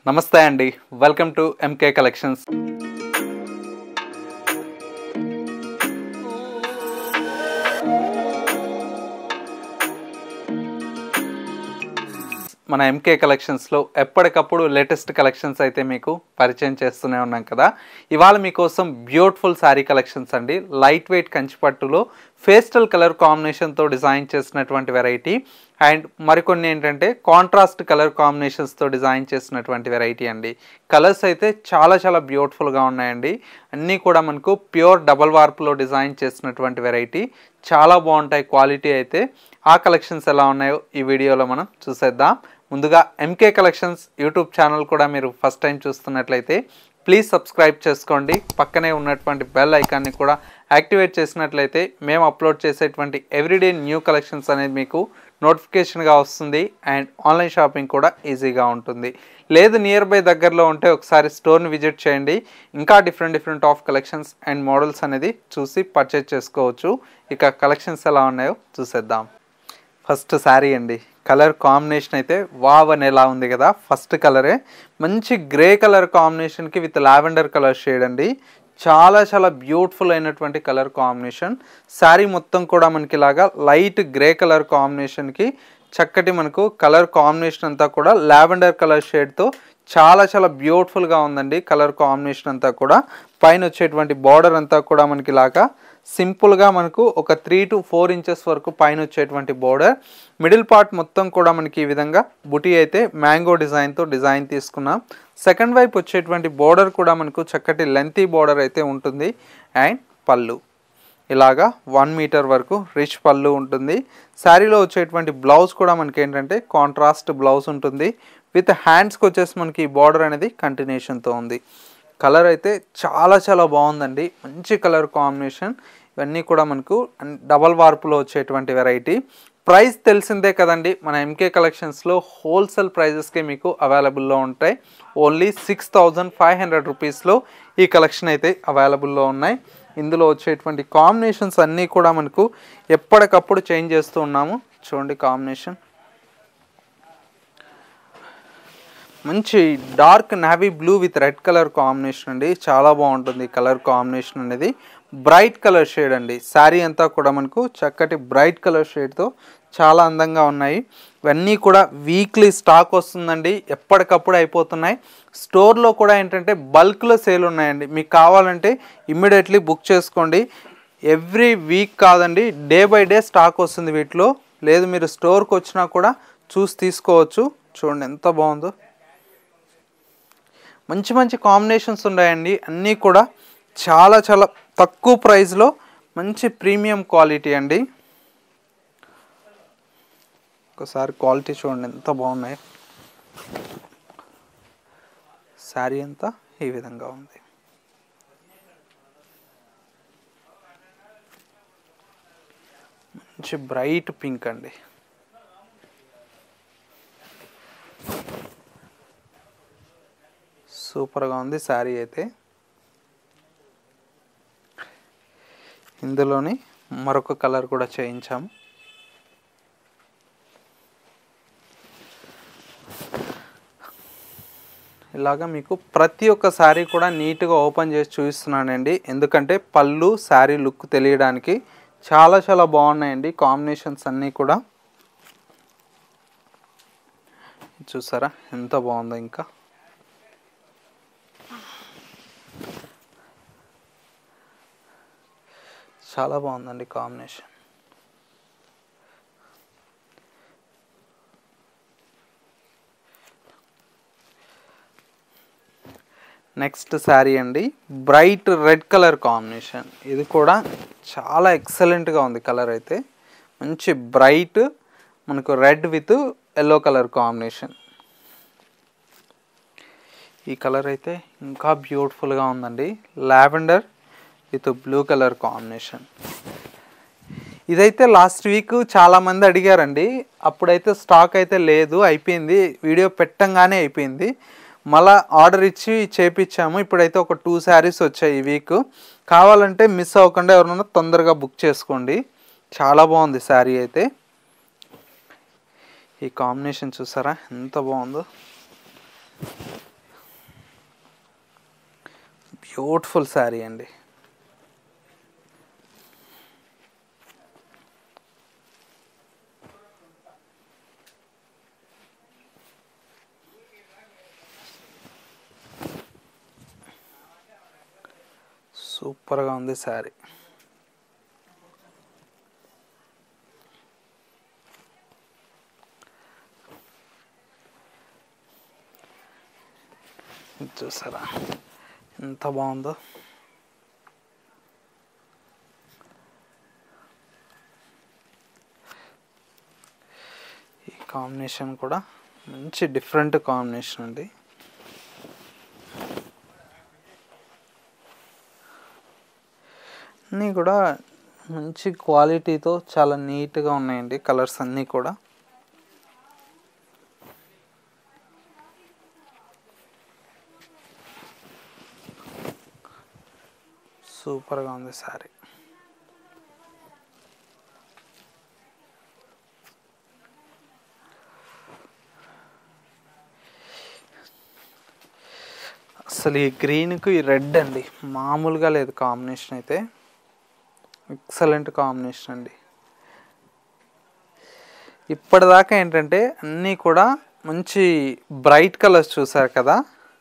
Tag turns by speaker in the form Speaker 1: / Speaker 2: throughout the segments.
Speaker 1: నమస్తే అండి welcome to MK collections మన ఎంకే కలెక్షన్స్లో ఎప్పటికప్పుడు లేటెస్ట్ కలెక్షన్స్ అయితే మీకు పరిచయం చేస్తూనే ఉన్నాం కదా ఇవాళ మీకోసం బ్యూటిఫుల్ శారీ కలెక్షన్స్ అండి లైట్ వెయిట్ కంచిపట్టులో ఫేస్టల్ కలర్ కాంబినేషన్తో డిజైన్ చేసినటువంటి వెరైటీ అండ్ మరికొన్ని ఏంటంటే కాంట్రాస్ట్ కలర్ కాంబినేషన్స్తో డిజైన్ చేసినటువంటి వెరైటీ అండి కలర్స్ అయితే చాలా చాలా బ్యూటిఫుల్గా ఉన్నాయండి అన్నీ కూడా మనకు ప్యూర్ డబల్ వార్ప్లో డిజైన్ చేసినటువంటి వెరైటీ చాలా బాగుంటాయి క్వాలిటీ అయితే ఆ కలెక్షన్స్ ఎలా ఉన్నాయో ఈ వీడియోలో మనం చూసేద్దాం ముందుగా ఎంకే కలెక్షన్స్ యూట్యూబ్ ఛానల్ కూడా మీరు ఫస్ట్ టైం చూస్తున్నట్లయితే ప్లీజ్ సబ్స్క్రైబ్ చేసుకోండి పక్కనే ఉన్నటువంటి బెల్ ఐకాన్ని కూడా యాక్టివేట్ చేసినట్లయితే మేము అప్లోడ్ చేసేటువంటి ఎవ్రీడే న్యూ కలెక్షన్స్ అనేది మీకు నోటిఫికేషన్గా వస్తుంది అండ్ ఆన్లైన్ షాపింగ్ కూడా ఈజీగా ఉంటుంది లేదు నియర్ బై దగ్గరలో ఉంటే ఒకసారి స్టోర్ని విజిట్ చేయండి ఇంకా different different of collections and models అనేది చూసి పర్చేజ్ చేసుకోవచ్చు ఇక కలెక్షన్స్ ఎలా ఉన్నాయో చూసేద్దాం ఫస్ట్ శారీ అండి కలర్ కాంబినేషన్ అయితే వావ్ అని ఎలా ఉంది కదా ఫస్ట్ కలరే మంచి గ్రే కలర్ కాంబినేషన్కి విత్ లావెండర్ కలర్ షేడ్ అండి చాలా చాలా బ్యూటిఫుల్ అయినటువంటి కలర్ కాంబినేషన్ శారీ మొత్తం కూడా మనకి ఇలాగా లైట్ గ్రే కలర్ కాంబినేషన్కి చక్కటి మనకు కలర్ కాంబినేషన్ అంతా కూడా లావెండర్ కలర్ షేడ్తో చాలా చాలా బ్యూటిఫుల్గా ఉందండి కలర్ కాంబినేషన్ అంతా కూడా పైన వచ్చేటువంటి బార్డర్ అంతా కూడా మనకి ఇలాగా సింపుల్గా మనకు ఒక త్రీ టు ఫోర్ ఇంచెస్ వరకు పైన వచ్చేటువంటి బోర్డర్ మిడిల్ పార్ట్ మొత్తం కూడా మనకి ఈ విధంగా బుటీ అయితే మ్యాంగో డిజైన్తో డిజైన్ తీసుకున్నాం సెకండ్ వైపు వచ్చేటువంటి బోర్డర్ కూడా మనకు చక్కటి లెంతీ బోర్డర్ అయితే ఉంటుంది అండ్ పళ్ళు ఇలాగా వన్ మీటర్ వరకు రిచ్ పళ్ళు ఉంటుంది శారీలో వచ్చేటువంటి బ్లౌజ్ కూడా మనకి ఏంటంటే కాంట్రాస్ట్ బ్లౌజ్ ఉంటుంది విత్ హ్యాండ్స్కి వచ్చేసి మనకి ఈ బార్డర్ అనేది కంటిన్యూషన్తో ఉంది కలర్ అయితే చాలా చాలా బాగుందండి మంచి కలర్ కాంబినేషన్ ఇవన్నీ కూడా మనకు డబల్ వార్పులో వచ్చేటువంటి వెరైటీ ప్రైస్ తెలిసిందే కదండి మన ఎంకే కలెక్షన్స్లో హోల్సేల్ ప్రైజెస్కే మీకు అవైలబుల్లో ఉంటాయి only six thousand five hundred రూపీస్లో ఈ కలెక్షన్ అయితే అవైలబుల్లో ఉన్నాయి ఇందులో వచ్చేటువంటి కాంబినేషన్స్ అన్నీ కూడా మనకు ఎప్పటికప్పుడు చేంజ్ చేస్తూ ఉన్నాము చూడండి కాంబినేషన్ మంచి dark navy blue with red colour combination అండి చాలా బాగుంటుంది కలర్ కాంబినేషన్ అనేది బ్రైట్ కలర్ షేడ్ అండి శారీ అంతా కూడా మనకు చక్కటి బ్రైట్ కలర్ షేడ్తో చాలా అందంగా ఉన్నాయి ఇవన్నీ కూడా వీక్లీ స్టాక్ వస్తుందండి ఎప్పటికప్పుడు అయిపోతున్నాయి స్టోర్లో కూడా ఏంటంటే బల్క్లో సేల్ ఉన్నాయండి మీకు కావాలంటే ఇమ్మీడియట్లీ బుక్ చేసుకోండి ఎవ్రీ వీక్ కాదండి డే బై డే స్టాక్ వస్తుంది వీటిలో లేదు మీరు స్టోర్కి వచ్చినా కూడా చూసి తీసుకోవచ్చు చూడండి ఎంత బాగుందో మంచి మంచి కాంబినేషన్స్ ఉన్నాయండి అన్నీ కూడా చాలా చాలా తక్కువ ప్రైస్లో మంచి ప్రీమియం క్వాలిటీ అండి ఒకసారి క్వాలిటీ చూడండి ఎంత బాగున్నాయి శారీ అంతా ఈ విధంగా ఉంది మంచి బ్రైట్ పింక్ అండి సూపర్గా ఉంది శారీ అయితే ఇందులోని మరొక కలర్ కూడా చేయించాము ఇలాగా మీకు ప్రతి ఒక్క శారీ కూడా నీట్గా ఓపెన్ చేసి చూపిస్తున్నానండి ఎందుకంటే పళ్ళు శారీ లుక్ తెలియడానికి చాలా చాలా బాగున్నాయండి కాంబినేషన్స్ అన్నీ కూడా చూసారా ఎంత బాగుందో ఇంకా చాలా బాగుందండి కాంబినేషన్ నెక్స్ట్ శారీ అండి బ్రైట్ రెడ్ కలర్ కాంబినేషన్ ఇది కూడా చాలా ఎక్సలెంట్గా ఉంది కలర్ అయితే మంచి బ్రైట్ మనకు red with yellow colour combination ఈ కలర్ అయితే ఇంకా బ్యూటిఫుల్గా ఉందండి lavender with blue colour combination ఇదైతే లాస్ట్ వీక్ చాలామంది అడిగారండి అప్పుడైతే స్టాక్ అయితే లేదు అయిపోయింది వీడియో పెట్టంగానే అయిపోయింది మళ్ళా ఆర్డర్ ఇచ్చి చేపించాము ఇప్పుడైతే ఒక టూ శారీస్ వచ్చాయి ఈ వీక్ కావాలంటే మిస్ అవ్వకుండా ఎవరైనా తొందరగా బుక్ చేసుకోండి చాలా బాగుంది శారీ అయితే ఈ కాంబినేషన్ చూసారా ఎంత బాగుందో బ్యూటిఫుల్ శారీ అండి సూపర్గా ఉంది శారీ ఇది చూసారా ఎంత బాగుందో ఈ కాంబినేషన్ కూడా మంచి డిఫరెంట్ కాంబినేషన్ అండి అన్నీ కూడా మంచి క్వాలిటీతో చాలా నీట్గా ఉన్నాయండి కలర్స్ అన్నీ కూడా సూపర్గా ఉంది శారీ అసలు ఈ గ్రీన్కి ఈ రెడ్ అండి మామూలుగా లేదు కాంబినేషన్ అయితే ఎక్సలెంట్ కాంబినేషన్ అండి ఇప్పటిదాకా ఏంటంటే అన్నీ కూడా మంచి బ్రైట్ కలర్స్ చూసారు కదా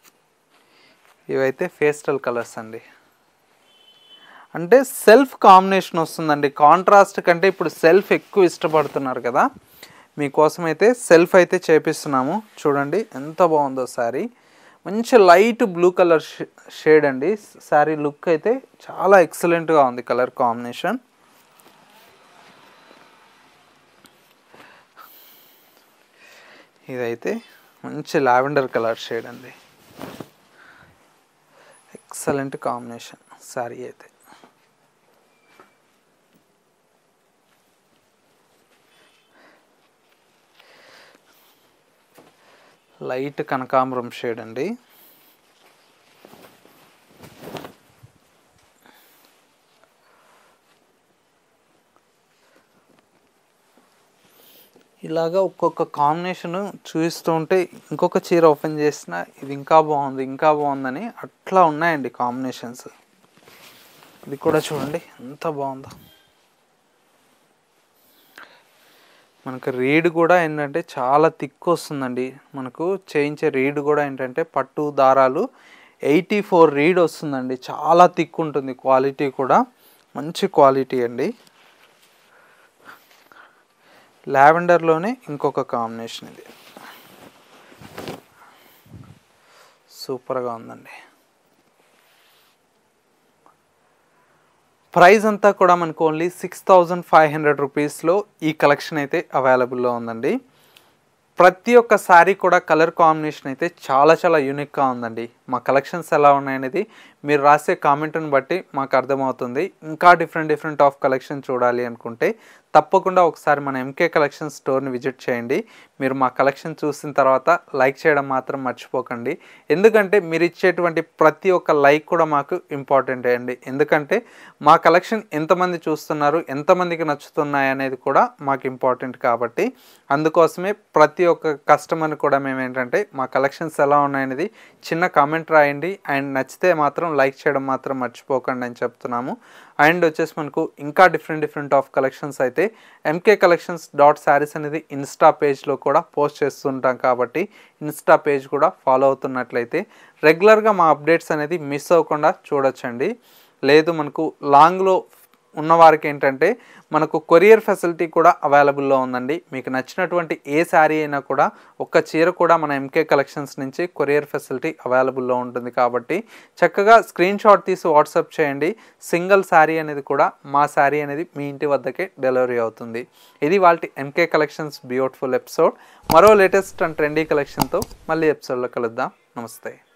Speaker 1: ఇవైతే ఫేస్టల్ కలర్స్ అండి అంటే సెల్ఫ్ కాంబినేషన్ వస్తుందండి కాంట్రాస్ట్ కంటే ఇప్పుడు సెల్ఫ్ ఎక్కువ ఇష్టపడుతున్నారు కదా మీకోసం అయితే సెల్ఫ్ అయితే చేపిస్తున్నాము చూడండి ఎంత బాగుందో శారీ మంచి లైట్ బ్లూ కలర్ షేడ్ అండి శారీ లుక్ అయితే చాలా ఎక్సలెంట్గా ఉంది కలర్ కాంబినేషన్ ఇదైతే మంచి లావెండర్ కలర్ షేడ్ అండి ఎక్సలెంట్ కాంబినేషన్ శారీ అయితే లైట్ కనకాంబరం షేడ్ అండి ఇలాగా ఒక్కొక్క కాంబినేషన్ చూస్తూ ఉంటే ఇంకొక చీర ఓపెన్ చేసిన ఇది ఇంకా బాగుంది ఇంకా బాగుందని అట్లా ఉన్నాయండి కాంబినేషన్స్ ఇది కూడా చూడండి ఎంత బాగుందో మనకు రీడ్ కూడా ఏంటంటే చాలా థిక్ వస్తుందండి మనకు చేయించే రీడ్ కూడా ఏంటంటే పట్టు దారాలు ఎయిటీ ఫోర్ రీడ్ వస్తుందండి చాలా థిక్ ఉంటుంది క్వాలిటీ కూడా మంచి క్వాలిటీ అండి లావెండర్లోనే ఇంకొక కాంబినేషన్ ఇది సూపర్గా ఉందండి ప్రైస్ అంతా కూడా మనకు only six thousand five hundred రూపీస్లో ఈ కలెక్షన్ అయితే అవైలబుల్లో ఉందండి ప్రతి ఒక్క శారీ కూడా కలర్ కాంబినేషన్ అయితే చాలా చాలా యూనిక్గా ఉందండి మా కలెక్షన్స్ ఎలా ఉన్నాయనేది మీరు రాసే కామెంట్ని బట్టి మాకు అర్థమవుతుంది ఇంకా డిఫరెంట్ డిఫరెంట్ ఆఫ్ కలెక్షన్ చూడాలి అనుకుంటే తప్పకుండా ఒకసారి మన ఎంకే కలెక్షన్ స్టోర్ని విజిట్ చేయండి మీరు మా కలెక్షన్ చూసిన తర్వాత లైక్ చేయడం మాత్రం మర్చిపోకండి ఎందుకంటే మీరు ఇచ్చేటువంటి ప్రతి ఒక్క లైక్ కూడా మాకు ఇంపార్టెంట్ అండి ఎందుకంటే మా కలెక్షన్ ఎంతమంది చూస్తున్నారు ఎంతమందికి నచ్చుతున్నాయి అనేది కూడా మాకు ఇంపార్టెంట్ కాబట్టి అందుకోసమే ప్రతి ఒక్క కస్టమర్ని కూడా మేము ఏంటంటే మా కలెక్షన్స్ ఎలా ఉన్నాయనేది చిన్న కామెంట్ రాయండి అండ్ నచ్చితే మాత్రం లైక్ చేయడం మాత్రం మర్చిపోకండి అని చెప్తున్నాము అండ్ వచ్చేసి మనకు ఇంకా డిఫరెంట్ డిఫరెంట్ ఆఫ్ కలెక్షన్స్ అయితే ఎంకే కలెక్షన్స్ డాట్ శారీస్ అనేది ఇన్స్టా పేజ్లో కూడా పోస్ట్ చేస్తుంటాం కాబట్టి ఇన్స్టా పేజ్ కూడా ఫాలో అవుతున్నట్లయితే రెగ్యులర్గా మా అప్డేట్స్ అనేది మిస్ అవ్వకుండా చూడొచ్చండి లేదు మనకు లాంగ్లో ఉన్నవారికి ఏంటంటే మనకు కొరియర్ ఫెసిలిటీ కూడా అవైలబుల్లో ఉందండి మీకు నచ్చినటువంటి ఏ శారీ అయినా కూడా ఒక్క చీర కూడా మన ఎంకే కలెక్షన్స్ నుంచి కొరియర్ ఫెసిలిటీ అవైలబుల్లో ఉంటుంది కాబట్టి చక్కగా స్క్రీన్ షాట్ తీసి వాట్సాప్ చేయండి సింగిల్ శారీ అనేది కూడా మా శారీ అనేది మీ ఇంటి వద్దకే డెలివరీ అవుతుంది ఇది వాళ్ళ ఎంకే కలెక్షన్స్ బ్యూటిఫుల్ ఎపిసోడ్ మరో లేటెస్ట్ అండ్ ట్రెండీ కలెక్షన్తో మళ్ళీ ఎపిసోడ్లో కలుద్దాం నమస్తే